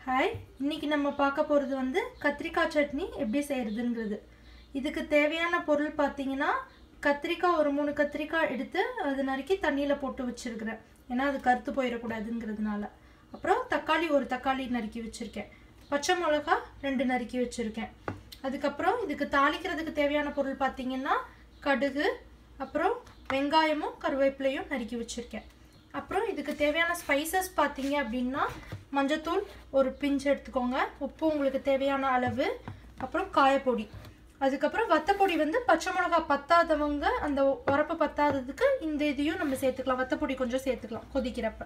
hi இன்னைக்கு நம்ம பார்க்க போகிறது வந்து கத்திரிக்காய் சட்னி எப்படி செய்கிறதுங்கிறது இதுக்கு தேவையான பொருள் பார்த்தீங்கன்னா கத்திரிக்காய் ஒரு மூணு கத்திரிக்காய் எடுத்து அது நறுக்கி தண்ணியில் போட்டு வச்சுருக்கிறேன் ஏன்னா அது கருத்து போயிடக்கூடாதுங்கிறதுனால அப்புறம் தக்காளி ஒரு தக்காளி நறுக்கி வச்சுருக்கேன் பச்சை மிளகா ரெண்டு நறுக்கி வச்சுருக்கேன் அதுக்கப்புறம் இதுக்கு தாளிக்கிறதுக்கு தேவையான பொருள் பார்த்தீங்கன்னா கடுகு அப்புறம் வெங்காயமும் கருவேப்பிலையும் நறுக்கி வச்சுருக்கேன் அப்புறம் இதுக்கு தேவையான ஸ்பைசஸ் பார்த்தீங்க அப்படின்னா மஞ்சத்தூள் ஒரு பிஞ்சு எடுத்துக்கோங்க உப்பு உங்களுக்கு தேவையான அளவு அப்புறம் காயப்பொடி அதுக்கப்புறம் வத்தப்பொடி வந்து பச்சை மிளகா பத்தாதவங்க அந்த உரப்பு பத்தாததுக்கு இந்த இதையும் நம்ம சேர்த்துக்கலாம் வத்தப்பொடி கொஞ்சம் சேர்த்துக்கலாம் கொதிக்கிறப்ப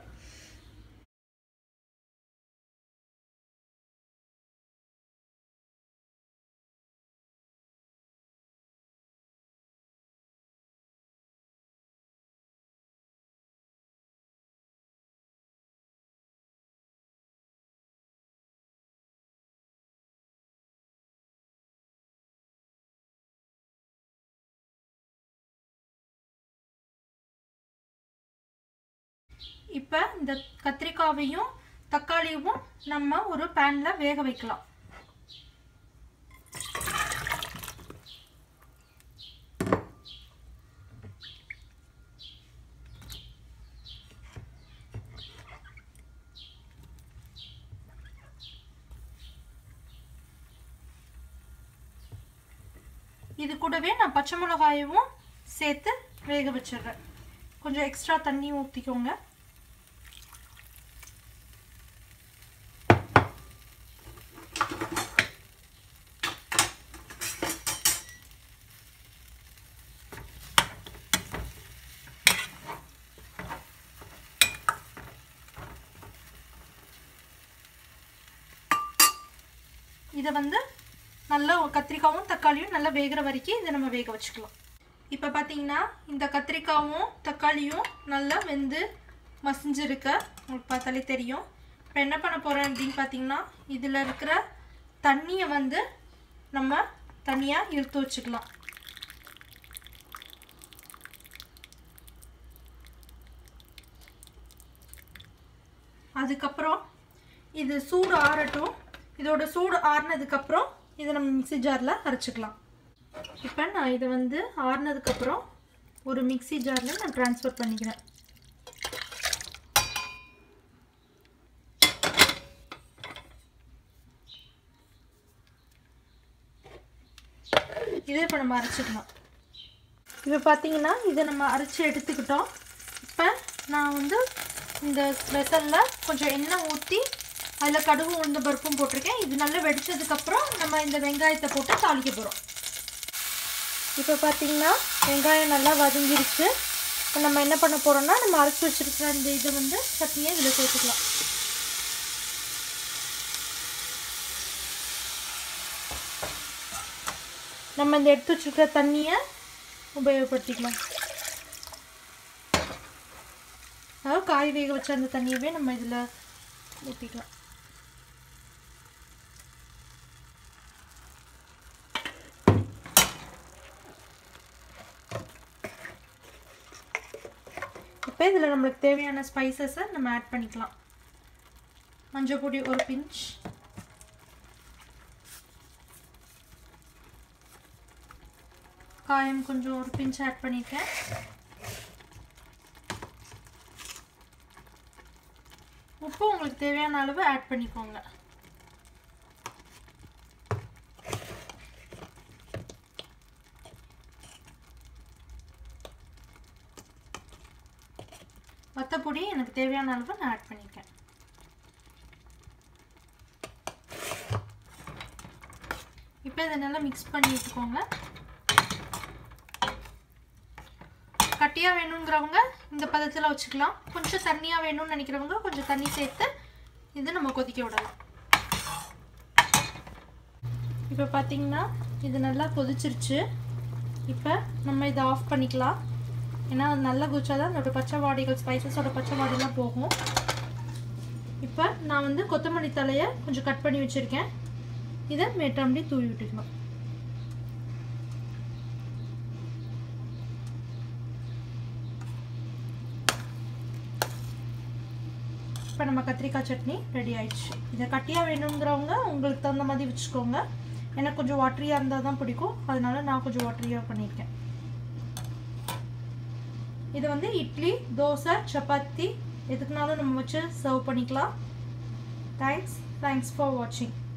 இப்போ இந்த கத்திரிக்காவையும் தக்காளியும் நம்ம ஒரு பேனில் வேக வைக்கலாம் இது கூடவே நான் பச்சை மிளகாயவும் சேர்த்து வேக வச்சிடுறேன் கொஞ்சம் எக்ஸ்ட்ரா தண்ணி ஊற்றிக்கோங்க இதை வந்து நல்லா கத்திரிக்காவும் தக்காளியும் நல்லா வேகிற வரைக்கும் இதை நம்ம வேக வச்சுக்கலாம் இப்போ பார்த்தீங்கன்னா இந்த கத்திரிக்காவும் தக்காளியும் நல்லா வெந்து மசிஞ்சிருக்க உங்களுக்கு பார்த்தாலே தெரியும் இப்போ என்ன பண்ண போகிறேன் அப்படின்னு பார்த்தீங்கன்னா இதில் இருக்கிற தண்ணியை வந்து நம்ம தனியாக இழுத்து வச்சுக்கலாம் அதுக்கப்புறம் இது சூடு ஆறட்டும் இதோட சூடு ஆறுனதுக்கப்புறம் இதை நம்ம மிக்சி ஜாரில் அரைச்சிக்கலாம் இப்போ நான் இதை வந்து ஆறுனதுக்கப்புறம் ஒரு மிக்சி ஜாரில் நான் ட்ரான்ஸ்ஃபர் பண்ணிக்கிறேன் இதே இப்போ நம்ம அரைச்சிக்கலாம் இப்போ பார்த்தீங்கன்னா இதை நம்ம அரைச்சி எடுத்துக்கிட்டோம் இப்போ நான் வந்து இந்த வெசலில் கொஞ்சம் எண்ணெய் ஊற்றி அதில் கடுகு உளுந்த பருப்பும் போட்டிருக்கேன் இது நல்லா வெடிச்சதுக்கப்புறம் நம்ம இந்த வெங்காயத்தை போட்டு தாளிக்க போகிறோம் இப்போ பார்த்தீங்கன்னா வெங்காயம் நல்லா வதங்கிருச்சு இப்போ நம்ம என்ன பண்ண போகிறோம்னா நம்ம அரைச்சி வச்சுருக்கிற இந்த இதை வந்து சட்னியை இதில் சேர்த்துக்கலாம் நம்ம இந்த எடுத்து வச்சுருக்கிற தண்ணியை உபயோகப்படுத்திக்கலாம் அதாவது காய் வேக வச்ச அந்த தண்ணியவே நம்ம இதில் ஊற்றிக்கலாம் இப்போ இதில் நம்மளுக்கு தேவையான ஸ்பைசஸை நம்ம ஆட் பண்ணிக்கலாம் மஞ்சள் பொடி ஒரு பிஞ்ச் காயம் கொஞ்சம் ஒரு பிஞ்ச் ஆட் பண்ணியிருக்கேன் உப்பு உங்களுக்கு தேவையான அளவு ஆட் பண்ணிக்கோங்க வத்தப்பொடி எனக்கு தேவையான அளவு நான் ஆட் பண்ணியிருக்கேன் இப்போ இதை நல்லா மிக்ஸ் பண்ணி வச்சுக்கோங்க கட்டியாக வேணுங்கிறவங்க இந்த பதத்தில் வச்சுக்கலாம் கொஞ்சம் தண்ணியாக வேணும்னு நினைக்கிறவங்க கொஞ்சம் தண்ணி சேர்த்து இது நம்ம கொதிக்க விடலாம் இப்போ பார்த்தீங்கன்னா இது நல்லா கொதிச்சிருச்சு இப்போ நம்ம இதை ஆஃப் பண்ணிக்கலாம் ஏன்னா அது நல்லா குச்சா தான் அதோட பச்சை வாடிகள் ஸ்பைசஸோட பச்சை வாடிலாம் போகும் இப்போ நான் வந்து கொத்தமல்லி தலையை கொஞ்சம் கட் பண்ணி வச்சுருக்கேன் இதை மேட்டாம்படி தூவி விட்டுக்கலாம் இப்போ நம்ம கத்திரிக்காய் சட்னி ரெடி ஆயிடுச்சு இதை கட்டியாக வேணுங்கிறவங்க உங்களுக்கு தகுந்த மாதிரி வச்சுக்கோங்க எனக்கு கொஞ்சம் வாட்டரியாக இருந்தால் தான் பிடிக்கும் அதனால நான் கொஞ்சம் வாட்டரியாக பண்ணியிருக்கேன் இது வந்து இட்லி தோசை சப்பாத்தி எதுக்குனாலும் நம்ம வச்சு சர்வ் பண்ணிக்கலாம் தேங்க்ஸ் தேங்க்ஸ் ஃபார் வாட்சிங்